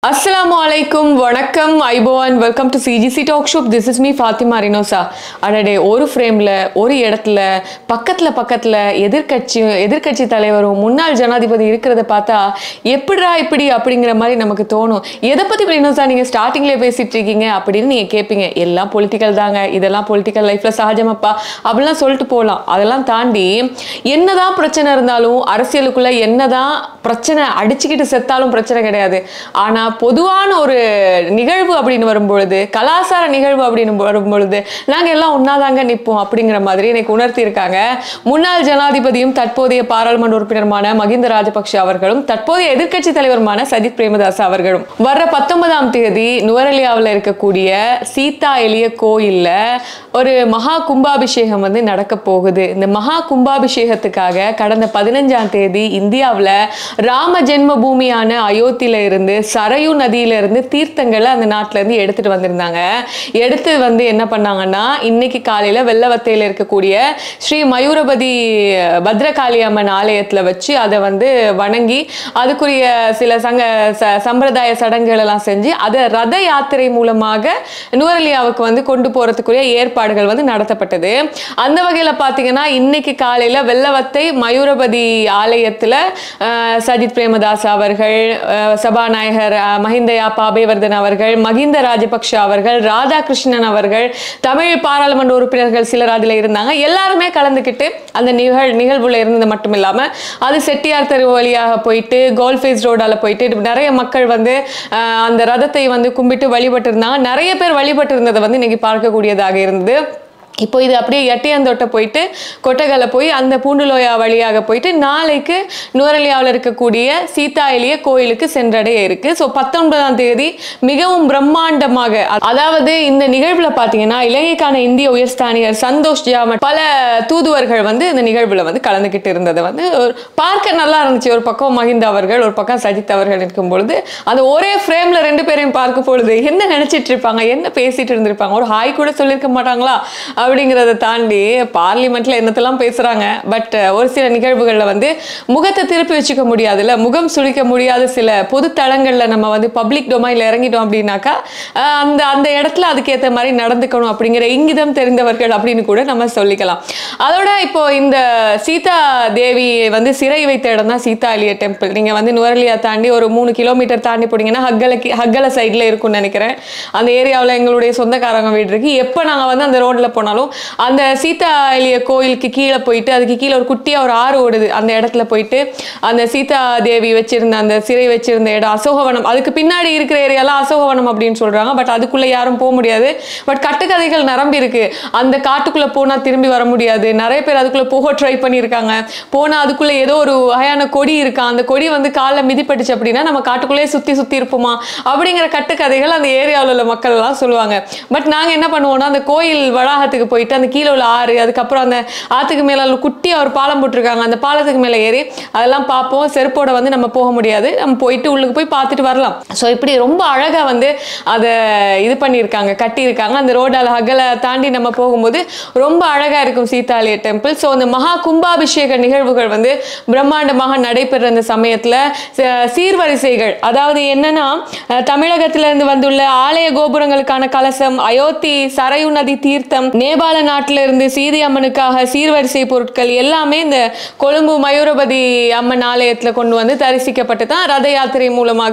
அஸ்ஸலாமு அலைக்கும் வணக்கம் iPhone welcome to CGC talk shop this is me Fathima Rinosa அடடே ஒரு ஃப்ரேமில் ஒரு இடத்துல பக்கத்தில் பக்கத்தில் எதிர்க்கட்சி எதிர்க்கட்சி தலைவரும் முன்னாள் ஜனாதிபதி இருக்கிறத பார்த்தா எப்படிடா இப்படி அப்படிங்கிற மாதிரி நமக்கு தோணும் எதை பற்றி ரினோசா நீங்கள் ஸ்டார்டிங்லேயே பேசிட்டு இருக்கீங்க அப்படின்னு நீங்கள் கேட்பீங்க எல்லாம் பொலிட்டிக்கல் தாங்க இதெல்லாம் பொலிட்டிக்கல் லைஃப்பில் சகஜமப்பா அப்படிலாம் சொல்லிட்டு போகலாம் அதெல்லாம் தாண்டி என்னதான் பிரச்சனை இருந்தாலும் அரசியலுக்குள்ள என்னதான் பிரச்சனை அடிச்சுக்கிட்டு செத்தாலும் பிரச்சனை கிடையாது ஆனா பொதுவான ஒரு நிகழ்வு அப்படின்னு வரும்பொழுது கலாச்சார நிகழ்வு அப்படின்னு வரும்பொழுது நாங்க எல்லாம் ஒன்னாதாங்க நிற்போம் அப்படிங்கிற மாதிரி எனக்கு உணர்த்தி இருக்காங்க முன்னாள் ஜனாதிபதியும் தற்போதைய பாராளுமன்ற உறுப்பினருமான மகிந்த ராஜபக்ஷ அவர்களும் தற்போதைய எதிர்க்கட்சி தலைவருமான சஜித் பிரேமதாஸ் அவர்களும் வர்ற பத்தொன்பதாம் தேதி நுவரெலியாவில் இருக்கக்கூடிய சீதா எளிய கோயில்ல ஒரு மகா கும்பாபிஷேகம் வந்து நடக்க போகுது இந்த மகா கும்பாபிஷேகத்துக்காக கடந்த பதினஞ்சாம் தேதி இந்தியாவில் ராம ஜென்ம பூமியான அயோத்தியில இருந்து சரையு நதியில இருந்து தீர்த்தங்களை அந்த நாட்டுல இருந்து எடுத்துட்டு வந்திருந்தாங்க எடுத்து வந்து என்ன பண்ணாங்கன்னா இன்னைக்கு காலையில வெள்ளவத்தையில இருக்கக்கூடிய ஸ்ரீ மயூரபதி பத்ரகாளி அம்மன் ஆலயத்துல வச்சு அதை வந்து வணங்கி அதுக்குரிய சில சங்க ச- சம்பிரதாய சடங்குகள் எல்லாம் செஞ்சு அதை ரத யாத்திரை மூலமாக நுவரெலியாவுக்கு வந்து கொண்டு போறதுக்குரிய ஏற்பாடுகள் வந்து நடத்தப்பட்டது அந்த வகையில பாத்தீங்கன்னா இன்னைக்கு காலையில வெள்ளவத்தை மயூரபதி ஆலயத்துல அஹ், சஜித் பிரேமதாஸ் அவர்கள் அஹ், சபாநாயகர் அஹ், மஹிந்தயா பாபேவர்தன் அவர்கள் மகிந்த ராஜபக்ஷ அவர்கள் ராதாகிருஷ்ணன் அவர்கள் தமிழ் பாராளுமன்ற உறுப்பினர்கள் சிலர் அதுல இருந்தாங்க எல்லாருமே கலந்துக்கிட்டு அந்த நிகழ் நிகழ்வுல இருந்தது மட்டும் இல்லாம அது செட்டியார் தெரு வழியாக போயிட்டு கோல்ஃபேஸ் ரோடால போயிட்டு நிறைய மக்கள் வந்து அஹ், அந்த ரதத்தை வந்து கும்பிட்டு வழிபட்டு இருந்தாங்க நிறைய பேர் வழிபட்டு இருந்ததை வந்து இன்னைக்கு பார்க்கக்கூடியதாக இருந்தது இப்போ இது அப்படியே எட்டையாந்தோட்டை போயிட்டு கொட்டகலை போய் அந்த பூண்டுலோயா வழியாக போயிட்டு நாளைக்கு நுவரெலியாவில் இருக்கக்கூடிய சீதா எலிய கோயிலுக்கு சென்றடைய இருக்கு ஸோ பத்தொன்பதாம் தேதி மிகவும் பிரம்மாண்டமாக அ- அதாவது இந்த நிகழ்வுல பார்த்தீங்கன்னா இலங்கைக்கான இந்திய உயர்ஸ்தானியர் சந்தோஷ் ஜாமட் பல தூதுவர்கள் வந்து இந்த நிகழ்வுல வந்து கலந்துக்கிட்டு இருந்தது வந்து ஒரு பார்க்க நல்லா இருந்துச்சு ஒரு பக்கம் மஹிந்த அவர்கள் ஒரு பக்கம் சஜித் அவர்கள் இருக்கும் பொழுது அந்த ஒரே ஃப்ரேம்ல ரெண்டு பேரையும் பார்க்கும் பொழுது என்ன நினைச்சிட்டு இருப்பாங்க என்ன பேசிட்டு இருந்திருப்பாங்க ஒரு ஹாய் கூட சொல்லியிருக்க மாட்டாங்களா அப்படிங்கிறத தாண்டி பார்லிமெண்ட்ல என்னத்தெல்லாம் பேசுறாங்க பட் ஒரு சில நிகழ்வுகள்ல வந்து முகத்தை திருப்பி வச்சுக்க முடியாதுல்ல முகம் சுளிக்க முடியாத சில பொது தளங்கள்ல நம்ம வந்து பப்ளிக் டொமைன்ல இறங்கிட்டோம் அப்படின்னாக்கா அஹ், அந்த அந்த இடத்துல அதுக்கேற்ற மாதிரி நடந்துக்கணும் அப்படிங்கிற இங்கிதம் தெரிந்தவர்கள் அப்படின்னு கூட நம்ம சொல்லிக்கலாம் அதோட இப்போ இந்த சீதா தேவி வந்து சிறை வைத்த இடம் தான் சீதா அலிய டெம்பிள் நீங்க வந்து நுவரலியா தாண்டி ஒரு மூணு கிலோமீட்டர் தாண்டி போனீங்கன்னா ஹக்கலைக்கு ஹக்கலை சைடில் இருக்கும்னு நினைக்கிறேன் அந்த ஏரியாவில் எங்களுடைய சொந்தக்காரங்க வீடு இருக்கு எப்போ நாங்கள் வந்து அந்த ரோட்ல போனாலும் அந்த சீதா எலிய கோயிலுக்கு கீழே போயிட்டு அதுக்கு கீழே ஒரு குட்டியா ஒரு ஆறு ஓடுது அந்த இடத்துல போயிட்டு அந்த சீதா தேவி வச்சிருந்த அந்த சிறை வச்சிருந்த இடம் அசோகவனம் அதுக்கு பின்னாடி இருக்கிற ஏரியாலாம் அசோகவனம் அப்படின்னு சொல்றாங்க பட் அதுக்குள்ள யாரும் போக முடியாது பட் கட்டுக்கதைகள் நிரம்பி இருக்கு அந்த காட்டுக்குள்ள போனா திரும்பி வர முடியாது நிறைய பேர் அதுக்குள்ள போக ட்ரை பண்ணியிருக்காங்க போனா அதுக்குள்ள ஏதோ ஒரு வகையான கொடி இருக்கா அந்த கொடி வந்து காலில் மிதிப்பட்டுச்சு அப்படின்னா நம்ம காட்டுக்குள்ளேயே சுத்தி சுத்தி இருப்போமா அப்படிங்கிற கட்டுக்கதைகள் அந்த ஏரியாவில் உள்ள மக்கள் எல்லாம் சொல்லுவாங்க பட் நாங்க என்ன பண்ணுவோம்னா அந்த கோயில் வளாகத்துக்கு போயிட்டு அந்த கீழே உள்ள ஆறு அதுக்கப்புறம் அந்த ஆத்துக்கு மேல உள்ள குட்டியா ஒரு பாலம் போட்டிருக்காங்க அந்த பாலத்துக்கு மேல ஏறி அதெல்லாம் பார்ப்போம் செருப்போட வந்து நம்ம போக முடியாது நம்ம போயிட்டு உள்ளுக்கு போய் பார்த்துட்டு வரலாம் ஸோ இப்படி ரொம்ப அழகா வந்து அதை இது பண்ணியிருக்காங்க கட்டியிருக்காங்க அந்த ரோடால அகலை தாண்டி நம்ம போகும்போது ரொம்ப அழகா இருக்கும் சீதாலய டெம்பிள் ஸோ அந்த மகா கும்பாபிஷேக நிகழ்வுகள் வந்து பிரம்மாண்டமாக நடைபெற அந்த சமயத்துல ச- சீர்வரிசைகள் அதாவது என்னன்னா அஹ், தமிழகத்துல இருந்து வந்துள்ள ஆலய கோபுரங்களுக்கான கலசம் அயோத்தி சரையு நதி தீர்த்தம் நேபாள நாட்டில இருந்து சீதி அம்மனுக்காக சீர்வரிசை பொருட்கள் எல்லாமே இந்த கொழும்பு மயூரபதி அம்மன் ஆலயத்துல கொண்டு வந்து தரிசிக்கப்பட்டு தான் ரத யாத்திரை மூலமாக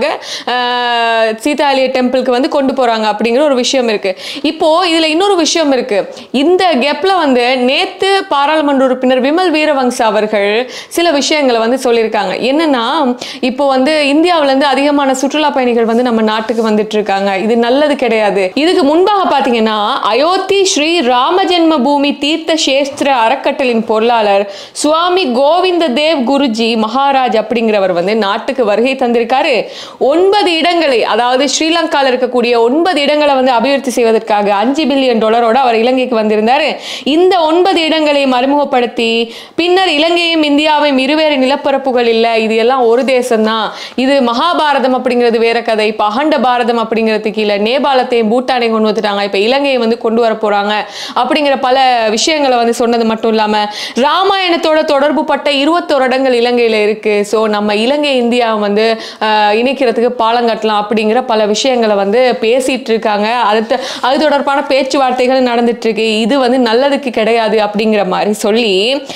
அஹ், சீதாலய டெம்பிளுக்கு வந்து கொண்டு போறாங்க அப்படிங்கிற ஒரு விஷயம் இருக்கு இப்போ இதுல இன்னொரு விஷயம் இருக்கு இந்த கெப்ல வந்து நேத்து பாராளுமன்ற உறுப்பினர் விமல் வீரவங்ச அவர்கள் சில விஷயங்களை வந்து சொல்லியிருக்காங்க என்னன்னா இப்போ வந்து இந்தியாவுல இருந்து அதிகமான சுற்றுலா பயணிகள் வந்து நம்ம நாட்டுக்கு வந்துட்டு இருக்காங்க இது நல்லது கிடையாது இதுக்கு முன்பாக பாத்தீங்கன்னா அயோத்தி ஸ்ரீ ராமஜென்ம பூமி தீர்த்த சேஸ்திர அறக்கட்டளின் பொருளாளர் சுவாமி கோவிந்த தேவ் குருஜி மகாராஜ் அப்படிங்கிறவர் வந்து நாட்டுக்கு வருகை தந்திருக்காரு ஒன்பது இடங்களை அதாவது ஸ்ரீலங்கால இருக்கக்கூடிய ஒன்பது இடங்களை வந்து அபிவிருத்தி செய்வதற்காக அஞ்சு பில்லியன் டாலரோட அவர் இலங்கைக்கு வந்திருந்தாரு இந்த ஒன்பது இடங்களையும் அறிமுகப்படுத்தி பின்னர் இலங்கையும் இந்தியாவையும் இருவேறு நிலப்பரப்புகள் இல்லை இது எல்லாம் ஒரு தேசம்தான் இது மகாபாரதம் அப்படிங்கிறது வேற கதை இப்போ அகண்ட பாரதம் அப்படிங்கிறது கீழே நேபாளத்தையும் பூட்டானையும் கொண்டு வந்துட்டாங்க இப்போ இலங்கையை வந்து கொண்டு வர போறாங்க அப்படிங்கிற பல விஷயங்களை வந்து சொன்னது மட்டும் இல்லாம ராமாயணத்தோட தொடர்பு பட்ட இருபத்தோரு இடங்கள் இலங்கையில இருக்கு ஸோ நம்ம இலங்கை இந்தியா வந்து ஆஹ், இணைக்கிறதுக்கு பாலம் கட்டலாம் அப்படிங்கிற பல விஷயங்களை வந்து பேசிட்டு இருக்காங்க அடுத்து அது தொடர்பான பேச்சுவார்த்தைகள் நடந்துட்டு இருக்கு இது வந்து நல்லதுக்கு கிடையாது அப்படிங்கிற மாதிரி சொல்லி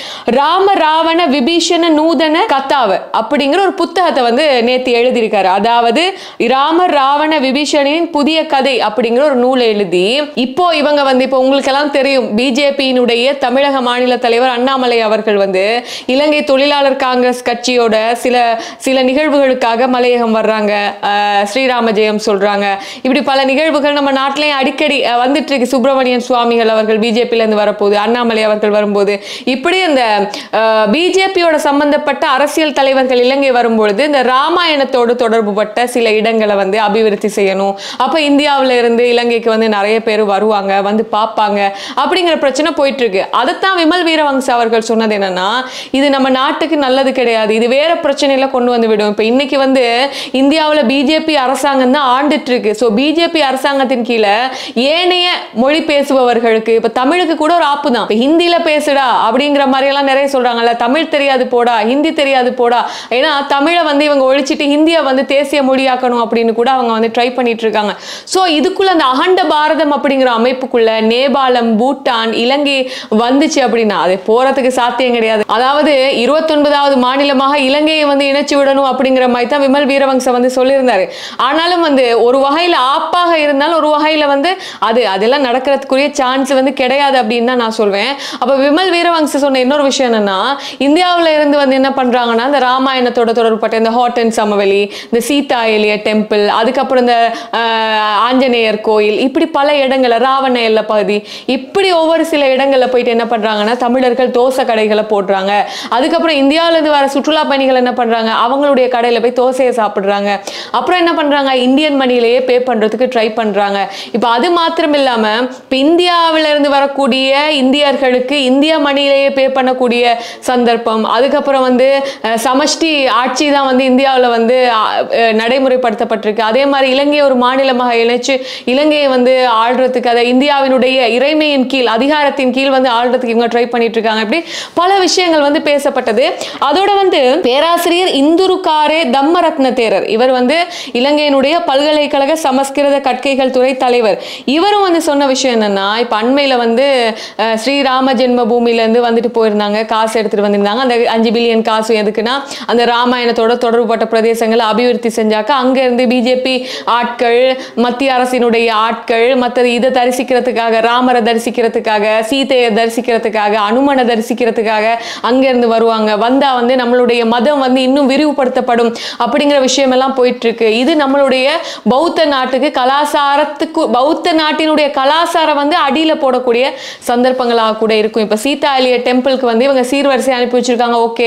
ராம ராவண விபீஷண நூதன கத்தாவ அப்படிங்கிற ஒரு புத்தகத்தை வந்து நேத்து எழுதியிருக்காரு அதாவது ராம ராவண விபீஷணின் புதிய கதை அப்படிங்கிற ஒரு நூலை எழுதி இப்போ இவங்க வந்து இப்போ உங்களுக்கு எல்லாம் தெரியும் பிஜேபியினுடைய தமிழக மாநில தலைவர் அண்ணாமலை அவர்கள் வந்து இலங்கை தொழிலாளர் காங்கிரஸ் கட்சியோட சில சில நிகழ்வுகளுக்காக மலையகம் வர்றாங்க அஹ் ஸ்ரீராம ஜெயம் சொல்றாங்க இப்படி பல நிகழ்வுகள் நம்ம நாட்டிலையும் அடிக்கடி அஹ், வந்துட்டு இருக்கு சுப்பிரமணியன் சுவாமிகள் அவர்கள் பிஜேபியில இருந்து வரப்போகுது அண்ணாமலை அவர்கள் வரும்போது இப்படி அந்த பிஜேபியோட சம்பந்தப்பட்ட அரசியல் தலைவர்கள் இலங்கை வரும்பொழுது இந்த ராமாயணத்தோடு தொடர்புபட்ட சில இடங்களை வந்து அபிவிருத்தி செய்யணும் அப்ப இந்தியாவுல இருந்து இலங்கைக்கு வந்து நிறைய பேர் வருவாங்க வந்து பார்ப்பாங்க அப்படிங்கிற பிரச்சனை போயிட்டு இருக்கு அதைத்தான் விமல் வீரவங்ச அவர்கள் சொன்னது என்னன்னா இது நம்ம நாட்டுக்கு நல்லது கிடையாது இது வேற பிரச்சனையில கொண்டு வந்து விடும் இப்ப இன்னைக்கு வந்து இந்தியாவுல பிஜேபி அரசாங்கம் தான் ஆண்டுட்டு இருக்கு ஸோ பிஜேபி அரசாங்கத்தின் கீழே ஏனைய மொழி பேசுபவர்களுக்கு இப்ப தமிழுக்கு கூட ஒரு ஆப்பு தான் இப்ப ஹிந்தியில பேசுடா அப்படிங்கிற மாதிரி எல்லாம் நிறைய சொல்றாங்கல்ல தமிழ் தெரியாது போடா ஹிந்தி தெரியாது போடா ஏன்னா தமிழை வந்து இவங்க ஒழிச்சிட்டு ஹிந்தியை வந்து தேசிய மொழியாக்கணும் அப்படின்னு கூட அவங்க வந்து ட்ரை பண்ணிட்டு இருக்காங்க ஸோ இதுக்குள்ள அந்த அகண்ட பாரதம் அப்படிங்கிற அமைப்புக்குள்ள நேபாளம் பூட்டான் இலங்கை வந்துச்சு அப்படின்னா அது போறதுக்கு சாத்தியம் கிடையாது அதாவது இருபத்தொன்பதாவது மாநிலமாக இலங்கையை வந்து இணைச்சு விடணும் அப்படிங்கிற மாதிரி தான் விமல் வீரவங்ச வந்து சொல்லியிருந்தாரு ஆனாலும் வந்து ஒரு வகையில ஆப்பாக இருந்தாலும் ஒரு வகையில வந்து அது அதெல்லாம் நடக்கிறதுக்குரிய சான்ஸ் வந்து கிடையாது அப்படின்னு தான் நான் சொல்வேன் அப்ப விமல் வீரவங்ச சொன்ன இன்னொரு விஷயம் என்னன்னா இந்தியாவுல இருந்து வந்து என்ன பண்றாங்கன்னா இந்த ராமாயணத்தோட தொடர்புப்பட்ட இந்த ஹாட் அண்ட் சமவெளி இந்த சீதா எலிய டெம்பிள் அதுக்கப்புறம் இந்த ஆஹ், ஆஞ்சநேயர் கோயில் இப்படி பல இடங்கள்ல ராவண எல்லை பகுதி இப்படி ஒவ்வொரு சில இடங்கள்ல போயிட்டு என்ன பண்றாங்கன்னா தமிழர்கள் தோசை கடைகளை போடுறாங்க அதுக்கப்புறம் இந்தியாவுல இருந்து வர சுற்றுலா பயணிகள் என்ன பண்றாங்க அவங்களுடைய கடையில போய் தோசையை சாப்பிடுறாங்க அப்புறம் என்ன பண்றாங்க இந்தியன் மணிலேயே பே பண்றதுக்கு ட்ரை பண்றாங்க இப்போ அது மாத்திரம் இல்லாம இப்போ இந்தியாவில இருந்து வரக்கூடிய இந்தியர்களுக்கு இந்திய மணிலேயே பே பண்ணக்கூடிய சந்தர்ப்பம் அதுக்கப்புறம் வந்து அஹ், சமஷ்டி ஆட்சி தான் வந்து இந்தியாவில் வந்து அஹ், அஹ், நடைமுறைப்படுத்தப்பட்டிருக்கு அதே மாதிரி இலங்கையை ஒரு மாநிலமாக இணைச்சு இலங்கையை வந்து ஆள்றதுக்கு அதை இந்தியாவினுடைய இறைமையின் கீழ் அதிகாரத்தின் கீழ் வந்து ஆள்றதுக்கு இவங்க ட்ரை பண்ணிட்டு இருக்காங்க இப்படி பல விஷயங்கள் வந்து பேசப்பட்டது அதோட வந்து பேராசிரியர் இந்துருக்காரே தம்மரத்ன தேரர் இவர் வந்து இலங்கையினுடைய பல்கலைக்கழக சமஸ்கிருத கற்கைகள் துறை தலைவர் இவரும் வந்து சொன்ன விஷயம் என்னன்னா இப்ப அண்மையில வந்து அஹ், ஸ்ரீராம ஜென்ம பூமியில இருந்து வந்துட்டு போயிருந்தாங்க காசு எடுத்துட்டு வந்திருந்தாங்க அந்த அஞ்சு பில்லியன் காசு எதுக்குன்னா அந்த ராமாயணத்தோட தொடர்புபட்ட பிரதேசங்களை அபிவிருத்தி செஞ்சாக்க அங்க இருந்து பிஜேபி ஆட்கள் மத்திய அரசினுடைய ஆட்கள் மற்றது இதை தரிசிக்கிறதுக்காக ராமரை தரிசிக்கிறதுக்காக சீதையை தரிசிக்கிறதுக்காக அனுமனை தரிசிக்கிறதுக்காக அங்க இருந்து வருவாங்க வந்தா வந்து நம்மளுடைய மதம் வந்து இன்னும் விரிவுபடுத்தப்படும் அப்படிங்கிற விஷயம் எல்லாம் போயிட்டு இருக்கு இது நம்மளுடைய பௌத்த நாட்டுக்கு கலாசாரத்துக்கு பௌத்த நாட்டினுடைய கலாசாரம் வந்து அடியில போடக்கூடிய சந்தர்ப்பங்களாக கூட இருக்கும் இப்ப சீதா எலிய டெம்பிளுக்கு வந்து இவங்க சீர்வரிசை அனுப்பி வச்சிருக்காங்க ஓகே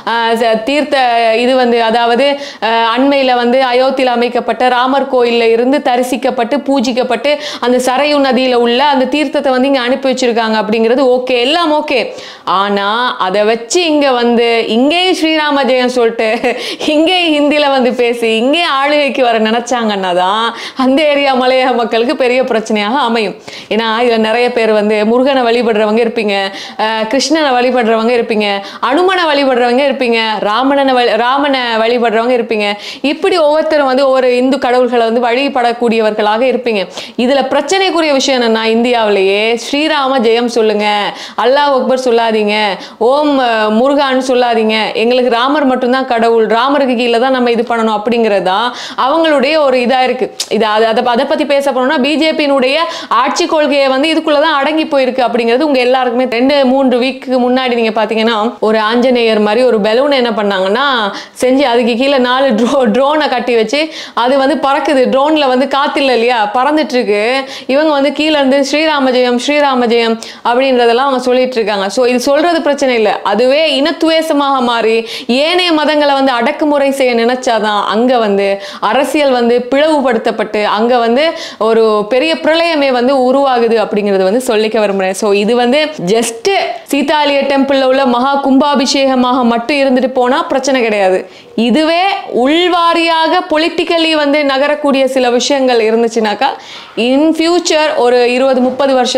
தீர்த்த இது வந்து அதாவது அஹ், அண்மையில வந்து அயோத்தியில் அமைக்கப்பட்ட ராமர் கோயில்ல இருந்து தரிசிக்கப்பட்டு பூஜிக்கப்பட்டு அந்த சரையு நதியில உள்ள அந்த தீர்த்தத்தை வந்து இங்க அனுப்பி வச்சிருக்காங்க அப்படிங்கிறது ஓகே எல்லாம் ஓகே ஆனா அதை வச்சு இங்க வந்து இங்கேயும் ஸ்ரீராம ஜெயம் சொல்லிட்டு இங்கேயும் ஹிந்தில வந்து பேசி இங்கே ஆளுகைக்கு வர நினைச்சாங்கன்னா தான் அந்த ஏரியா மலையக மக்களுக்கு பெரிய பிரச்சனையாக அமையும் ஏன்னா இதுல நிறைய பேர் வந்து முருகனை வழிபடுறவங்க இருப்பீங்க அஹ் கிருஷ்ணனை வழிபடுறவங்க இருப்பீங்க அனுமனை வழிபடுறவங்க இருப்பீங்க ராமனை வழி ராமனை வழிபடுறவங்க இருப்பீங்க இப்படி ஒவ்வொருத்தரும் வந்து ஒவ்வொரு இந்து கடவுள்களை வந்து வழிபடக்கூடியவர்களாக இருப்பீங்க இதுல பிரச்சனைக்குரிய விஷயம் என்னன்னா இந்தியாவிலேயே ஸ்ரீராம ஜெயம் சொல்லுங்க அல்லாஹ் அக்பர் சொல்லாதீங்க ஓம் அஹ், முருகான்னு சொல்லாதீங்க எங்களுக்கு ராமர் மட்டும்தான் கடவுள் ராமருக்கு கீழே தான் நம்ம இது பண்ணணும் அப்படிங்கிறது தான் அவங்களுடைய ஒரு இதா இருக்கு இது அதை அதை அதை பத்தி பேச போனோம்னா பிஜேபியினுடைய ஆட்சி கொள்கையை வந்து இதுக்குள்ள தான் அடங்கி போயிருக்கு அப்படிங்கிறது உங்க எல்லாருக்குமே ரெண்டு மூன்று வீக்கு முன்னாடி நீங்க பாத்தீங்கன்னா ஒரு ஆஞ்சநேயர் மாதிரி ஒரு பலூன் என்ன பண்ணாங்கன்னா செஞ்சு அதுக்கு கீழே நாலு ட்ரோ ட்ரோனை கட்டி வச்சு அது வந்து பறக்குது ட்ரோன்ல வந்து காத்தில்ல இல்லையா பறந்துட்டு இருக்கு இவங்க வந்து கீழே இருந்து ஸ்ரீராம ஜெயம் ஸ்ரீராம ஜெயம் அப்படின்றதெல்லாம் அவங்க சொல்லிட்டு இருக்காங்க ஸோ இது சொல்றது பிரச்சனை இல்லை அதுவே இனத்துவேசமாக மாறி ஏனைய மதங்களை வந்து அடக்குமுறை செய்ய நினைச்சாதான் அங்க வந்து அரசியல் வந்து பிளவுபடுத்தப்பட்டு அங்க வந்து ஒரு பெரிய பிரளயமே வந்து உருவாகுது அப்படிங்கறது வந்து சொல்லிக்க விரும்புறேன் ஸோ இது வந்து ஜஸ்ட் சீதாலிய டெம்பிள்ல உள்ள மகா கும்பாபிஷேகமாக மட்டும் இருந்துட்டு போனா பிரச்சனை கிடையாது இதுவே உள்வாரியாக பொலிட்டிக்கலி வந்து நகரக்கூடிய சில விஷயங்கள் இருந்துச்சுனாக்கா இன் ஃபியூச்சர் ஒரு இருபது முப்பது வருஷத்துல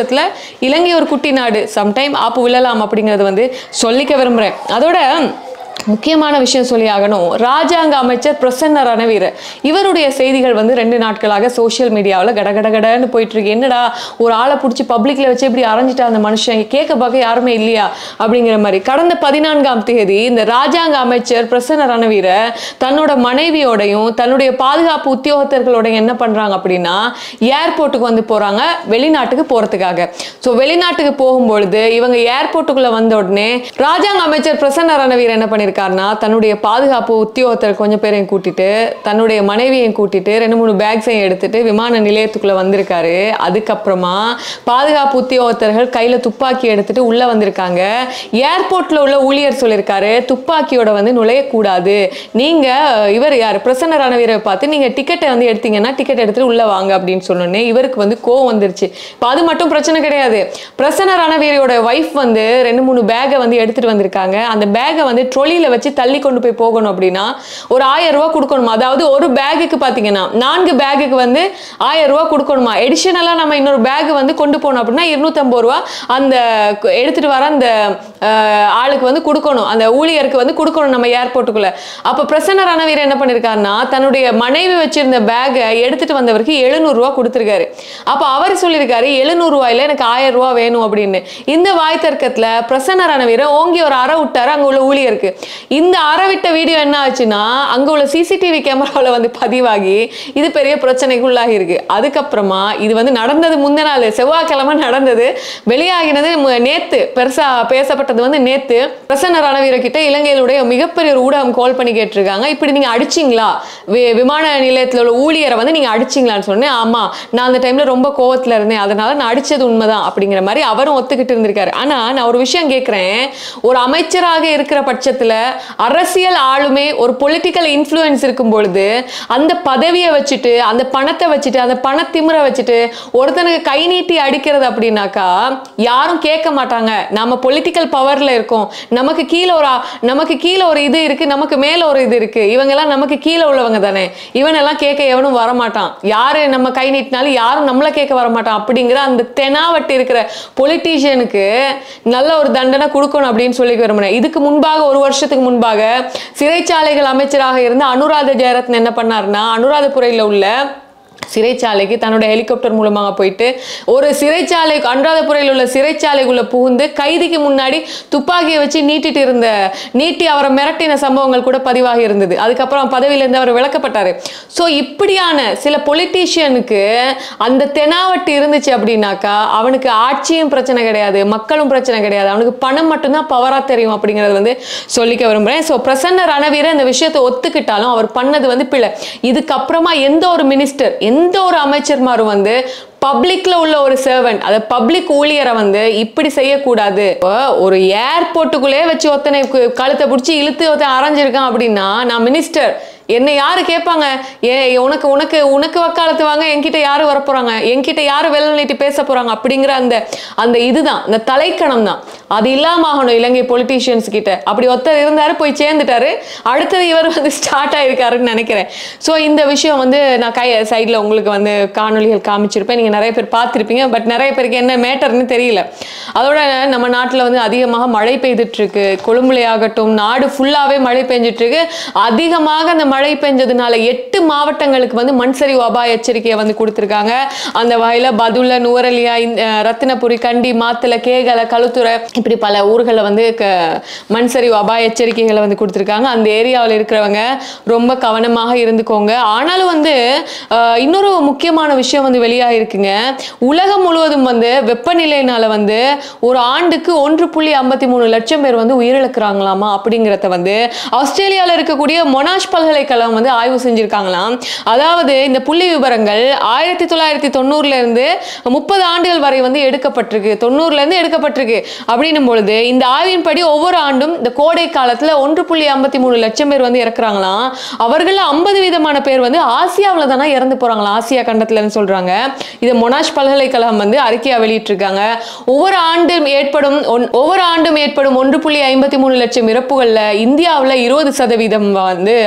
பட்சத்துல இலங்கை ஒரு குட்டி நாடு சம்டைம் ஆப்பு விழலாம் அப்படிங்கறது வந்து சொல்லிக்க விரும்புறேன் அதோட முக்கியமான விஷயம் சொல்லி ஆகணும் ராஜாங்க அமைச்சர் பிரசன்ன ரணவீர் இவருடைய செய்திகள் வந்து ரெண்டு நாட்களாக சோஷியல் மீடியாவில் கடகடகடன்னு போயிட்டு இருக்கு என்னடா ஒரு ஆளை பிடிச்சி பப்ளிக்ல வச்சு இப்படி அரைஞ்சிட்டா அந்த மனுஷன் கேட்க பார்க்க யாருமே இல்லையா அப்படிங்கிற மாதிரி கடந்த பதினான்காம் தேதி இந்த ராஜாங்க அமைச்சர் பிரசன்ன ரணவீர தன்னோட மனைவியோடையும் தன்னுடைய பாதுகாப்பு உத்தியோகத்தர்களோடையும் என்ன பண்றாங்க அப்படின்னா ஏர்போர்ட்டுக்கு வந்து போறாங்க வெளிநாட்டுக்கு போறதுக்காக ஸோ வெளிநாட்டுக்கு போகும்பொழுது இவங்க ஏர்போர்ட்டுக்குள்ள வந்த உடனே ராஜாங்க அமைச்சர் பிரசன்ன ரணவீர் என்ன பண்ணியிருக்காருன்னா தன்னுடைய பாதுகாப்பு உத்தியோகத்தர் கொஞ்சம் பேரையும் கூட்டிட்டு தன்னுடைய மனைவியையும் கூட்டிட்டு ரெண்டு மூணு பேக்ஸையும் எடுத்துட்டு விமான நிலையத்துக்குள்ள வந்திருக்காரு அதுக்கப்புறமா பாதுகாப்பு உத்தியோகத்தர்கள் கையில துப்பாக்கி எடுத்துட்டு உள்ள வந்திருக்காங்க ஏர்போர்ட்ல உள்ள ஊழியர் சொல்லியிருக்காரு துப்பாக்கியோட வந்து நுழையக்கூடாது நீங்க இவர் யார் பிரசன்ன ரணவீரை பார்த்து நீங்க டிக்கெட்டை வந்து எடுத்தீங்கன்னா டிக்கெட் எடுத்துட்டு உள்ள வாங்க அப்படின்னு சொன்னோடனே இவருக்கு வந்து கோவம் வந்துருச்சு இப்போ அது மட்டும் பிரச்சனை கிடையாது பிரசன்ன ரணவீரோட ஒய்ஃப் வந்து ரெண்டு மூணு பேக்கை வந்து எடுத்துட்டு வந்திருக்காங்க அந்த பேக்கை வந்து ட்ரொலியில வச்சு தள்ளி கொண்டு போய் போகணும் அப்படின்னா ஒரு ஆயிரம் ரூபாய் கொடுக்கணுமா அதாவது ஒரு பேக்குக்கு பார்த்தீங்கன்னா நான்கு பேக்குக்கு வந்து ஆயிரம் ரூபாய் கொடுக்கணுமா எடிஷனலாக நம்ம இன்னொரு பேக் வந்து கொண்டு போனோம் அப்படின்னா இருநூத்தம்பது ரூபா அந்த கு- எடுத்துட்டு வர அந்த அஹ், ஆளுக்கு வந்து கொடுக்கணும் அந்த ஊழியருக்கு வந்து கொடுக்கணும் நம்ம ஏர்போர்ட்டுக்குள்ள அப்போ பிரசன்ன ரணவீர் என்ன பண்ணியிருக்காருன்னா தன்னுடைய மனைவி வச்சிருந்த பேக்கை எடுத்துட்டு வந்தவருக்கு எழுநூறுவா கொடுத்துருக்காரு அப்போ அவர் சொல்லியிருக்காரு எழுநூறு ரூபாயில எனக்கு ஆயிரம் ரூபா வேணும் அப்படின்னு இந்த வாய் தர்க்கத்தில் பிரசன்ன ரணவீரை ஓங்கி ஒரு அறை விட்டாரு அங்கே உள்ள ஊழியருக்கு இந்த அறை விட்ட வீடியோ என்ன ஆச்சுன்னா அங்கே உள்ள சிசிடிவி கேமராவில் வந்து பதிவாகி இது பெரிய பிரச்சனைக்குள்ளாகி இருக்கு அதுக்கப்புறமா இது வந்து நடந்தது முந்தின நாள் செவ்வாய்க்கிழமை நடந்தது வெளியாகினது மு- நேத்து பெருசா பேசப்பட்டது வந்து நேத்து பிரசன்ன ரணவீர கிட்ட இலங்கையிலுடைய மிகப்பெரிய ஒரு ஊடகம் கால் பண்ணி கேட்டிருக்காங்க இப்படி நீங்க அடிச்சிங்களா வி- விமான நிலையத்தில் உள்ள ஊழியரை வந்து நீங்க அடிச்சிங்களான்னு சொன்னேன் ஆமா நான் அந்த டைம்ல ரொம்ப கோவத்துல இருந்தேன் அதனால நான் அடிச்சது உண்மைதான் அப்படிங்கிற மாதிரி அவரும் ஒத்துக்கிட்டு இருந்திருக்காரு ஆனா நான் ஒரு விஷயம் கேட்கிறேன் ஒரு அமைச்சராக இருக்கிற பட்சத்துல அரசியல் ஆளுமே ஒரு பொலிட்டிக்கல் இன்ஃப்ளூயன்ஸ் இருக்கும் பொழுது அந்த பதவியை வச்சுட்டு அந்த பணத்தை வச்சுட்டு அந்த பணத்திமிரை வச்சுட்டு ஒருத்தனுக்கு கை நீட்டி அடிக்கிறது அப்படின்னாக்கா யாரும் கேட்க மாட்டாங்க நம்ம பொலிட்டிக்கல் பவர்ல இருக்கோம் நமக்கு கீழே ஒரு ஆ- நமக்கு கீழே ஒரு இது இருக்கு நமக்கு மேல ஒரு இது இருக்கு இவங்க எல்லாம் நமக்கு கீழே உள்ளவங்க தானே இவனெல்லாம் கேட்க எவனும் வரமாட்டான் யாரு நம்ம கை நீட்டினாலும் யாரும் நம்மள கேட்க வரமாட்டான் அப்படிங்கிற அந்த தெனாவட்டு இருக்கிற பொலிட்டீஷியனுக்கு நல்ல ஒரு தண்டனை கொடுக்கணும் அப்படின்னு சொல்லி விரும்பினேன் இதுக்கு முன்பாக ஒரு வருஷத்துக்கு முன்பாக சிறைச்சாலைகள் அமைச்சராக இருந்த அனுராத ஜெயரத்ன என்ன பண்ணாருன்னா அனுராதபுரையில் உள்ள சிறைச்சாலைக்கு தன்னோட ஹெலிகாப்டர் மூலமாக போயிட்டு ஒரு சிறைச்சாலை அனுராதபுரையில் உள்ள சிறைச்சாலைக்குள்ள புகுந்து கைதிக்கு முன்னாடி துப்பாக்கியை வச்சு நீட்டிட்டு இருந்த நீட்டி அவரை மிரட்டின சம்பவங்கள் கூட பதிவாகி இருந்தது அதுக்கப்புறம் பதவியிலேருந்து அவர் விளக்கப்பட்டாரு ஸோ இப்படியான சில பொலிட்டீஷியனுக்கு அந்த தெனாவட்டு இருந்துச்சு அப்படின்னாக்கா அவனுக்கு ஆட்சியும் பிரச்சனை கிடையாது மக்களும் பிரச்சனை கிடையாது அவனுக்கு பணம் மட்டும்தான் பவரா தெரியும் அப்படிங்கறது வந்து சொல்லிக்க விரும்புறேன் ஸோ பிரசன்ன ரணவீர இந்த விஷயத்தை ஒத்துக்கிட்டாலும் அவர் பண்ணது வந்து பிழை இதுக்கப்புறமா எந்த ஒரு மினிஸ்டர் எந்த ஒரு அமைச்சர்மாரும் வந்து பப்ளிக்ல உள்ள ஒரு சர்வெண்ட் அதை பப்ளிக் ஊழியரை வந்து இப்படி செய்யக்கூடாது இப்போ ஒரு ஏர்போர்ட்டுக்குள்ளே வச்சு ஒருத்தனை கு- கழுத்தை பிடிச்சி இழுத்து ஒருத்தன் அரைஞ்சிருக்கான் அப்படின்னா நான் மினிஸ்டர் என்னை யாரு கேட்பாங்க ஏ உனக்கு உனக்கு உனக்கு வக்காலத்து வாங்க என்கிட்ட யாரு வர போறாங்க என்கிட்ட யாரு வெள்ள நீட்டி பேச போறாங்க அப்படிங்கிற அந்த அந்த இதுதான் இந்த தலைக்கணம் தான் அது இல்லாம ஆகணும் இலங்கை பொலிட்டீஷியன்ஸ் கிட்ட அப்படி ஒருத்தர் இருந்தாரு போய் சேர்ந்துட்டாரு அடுத்தது இவர் வந்து ஸ்டார்ட் ஆயிருக்காருன்னு நினைக்கிறேன் ஸோ இந்த விஷயம் வந்து நான் கை சைடில் உங்களுக்கு வந்து காணொளிகள் காமிச்சிருப்பேன் நீங்கள் நிறைய பேர் பார்த்துருப்பீங்க பட் நிறைய பேருக்கு என்ன மேட்டர்னு தெரியல அதோட நம்ம நாட்டில் வந்து அதிகமாக மழை பெய்துட்டு இருக்கு கொழும்புலே ஆகட்டும் நாடு ஃபுல்லாகவே மழை பெஞ்சிட்டு இருக்கு அதிகமாக அந்த மழை பெஞ்சதுனால எட்டு மாவட்டங்களுக்கு வந்து மண் சரிவு அபாய எச்சரிக்கையை வந்து கொடுத்துருக்காங்க அந்த வகையில் பதுல நுவரலியா இந்த, அஹ், ரத்தினபுரி கண்டி மாத்தல கேகல களுத்துறை இப்படி பல ஊர்களில் வந்து க மண் சரிவு அபாய எச்சரிக்கைகளை வந்து கொடுத்துருக்காங்க அந்த ஏரியாவில் இருக்கிறவங்க ரொம்ப கவனமாக இருந்துக்கோங்க ஆனாலும் வந்து அஹ், இன்னொரு முக்கியமான விஷயம் வந்து வெளியாகிருக்குங்க உலகம் முழுவதும் வந்து வெப்பநிலையினால வந்து ஒரு ஆண்டுக்கு ஒன்று புள்ளி ஐம்பத்தி மூணு லட்சம் பேர் வந்து உயிரிழக்கிறாங்களாமா அப்படிங்கிறத வந்து ஆஸ்திரேலியாவில் இருக்கக்கூடிய மொனாஷ் பல்கலைக்கழகம் வந்து ஆய்வு செஞ்சிருக்காங்களாம் அதாவது இந்த புள்ளி விவரங்கள் ஆயிரத்தி தொள்ளாயிரத்தி தொண்ணூறுல இருந்து முப்பது ஆண்டுகள் வரை வந்து எடுக்கப்பட்டிருக்கு தொண்ணூறுல இருந்து எடுக்கப்பட்டிருக்கு அப்படின்னும் பொழுது இந்த ஆய்வின்படி ஒவ்வொரு ஆண்டும் இந்த கோடை காலத்துல ஒன்று புள்ளி ஐம்பத்தி மூணு லட்சம் பேர் வந்து இறக்குறாங்களாம் அவர்கள் ஐம்பது விதமான பேர் வந்து ஆசியாவில் தானே இறந்து போறாங்களாம் ஆசியா கண்டத்துலன்னு சொல்றாங்க இதை மொனாஷ் பல்கலைக்கழகம் வந்து அறிக்கையா வெளியிட்டிருக்காங்க ஒவ்வொரு ஆண்டும் ஏற்படும் ஒன்- ஒவ்வொரு ஆண்டும் ஏற்படும் ஒன்று புள்ளி ஐம்பத்தி மூணு லட்சம் இறப்புகள்ல இந்தியாவில் இருபது சதவீதம் வந்து ஆட்கள்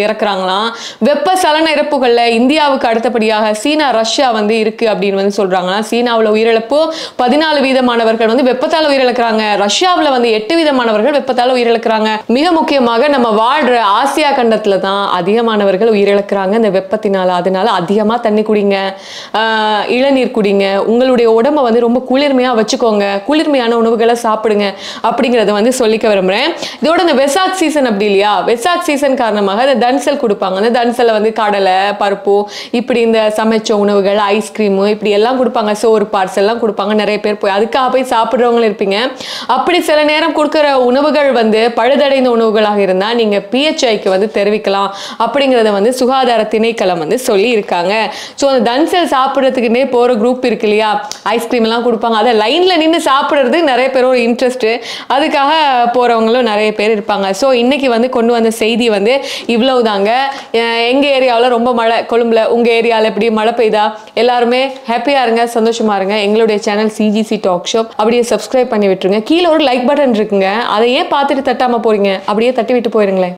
இறக்குறாங்களாம் வெப்ப சலன இறப்புகள்ல இந்தியாவுக்கு அடுத்தபடியாக சீனா ரஷ்யா வந்து இருக்கு அப்படின்னு வந்து சொல்றாங்களாம் சீனாவுல உயிரிழப்பு பதினாலு வீதமானவர்கள் வந்து வெப்பத்தால உயிரிழக்கிறாங்க ரஷ்யாவுல வந்து எட்டு வீதமானவர்கள் வெப்பத்தால உயிரிழக்கிறாங்க மிக முக்கியமாக நம்ம வாழ்ற ஆசியா கண்டத்துல தான் அதிகமானவர்கள் உயிரிழக்கிறாங்க இந்த வெப்பத்தினால அதனால அதிகமா தண்ணி குடிங்க ஆஹ் இளநீர் குடிங்க உங்களுடைய உடம்ப வந்து ரொம்ப குளிர்மையா வச்சுக்கோங்க குளிர்மையான உணவுகளை சாப்பிடுங்க அப்படிங்கறத வந்து சொல்லிக்க விரும்புறேன் இதோட இந்த வெசாக் சீசன் அப்படி இல்லையா வெசாக் சீசன் காரணமாக இந்த தன்சல் கொடுப்பாங்க அந்த தன்சல்ல வந்து கடலை பருப்பு இப்படி இந்த சமைச்ச உணவுகள் ஐஸ்கிரீமு இப்படி எல்லாம் கொடுப்பாங்க சோறு பார்சல் எல்லாம் கொடுப்பாங்க நிறைய பேர் போய் அதுக்காக போய் சாப்பிட்றவங்களும் இருப்பீங்க அப்படி சில நேரம் கொடுக்குற உணவுகள் வந்து பழுதடைந்த உணவுகளாக இருந்தா நீங்க பிஹெச்ஐக்கு வந்து தெரிவிக்கலாம் அப்படிங்கறத வந்து சுகாதார திணைக்களம் வந்து சொல்லி இருக்காங்க ஸோ அந்த தன்சல் சாப்பிட்றதுக்குன்னே போற குரூப் இருக்கு இல்லையா ஐஸ்கிரீம் எல்லாம் கொடுப்பாங்க அதை லைன்ல நின்று சாப்பிட்றது நிறைய பேரோட இன்ட்ரெஸ்ட் அதுக்காக போறவங்களும் நிறைய பேர் இருப்பாங்க ஸோ இன்னைக்கு வந்து கொண்டு வந்த செய்தி வந்து இவ்வளவுதாங்க அஹ் எங்க ஏரியாவில் ரொம்ப மழை கொழும்புல உங்க ஏரியாவில் எப்படி மழை பெய்தா எல்லாருமே ஹாப்பியா இருங்க சந்தோஷமா இருங்க எங்களுடைய சேனல் சிஜிசி டாக் ஷோப் அப்படியே சப்ஸ்கிரைப் பண்ணி விட்டுருங்க கீழே ஒரு லைக் பட்டன் இருக்குங்க அதை ஏன் பார்த்துட்டு தட்டாம போறீங்க அப்படியே தட்டி விட்டு போயிருங்களேன்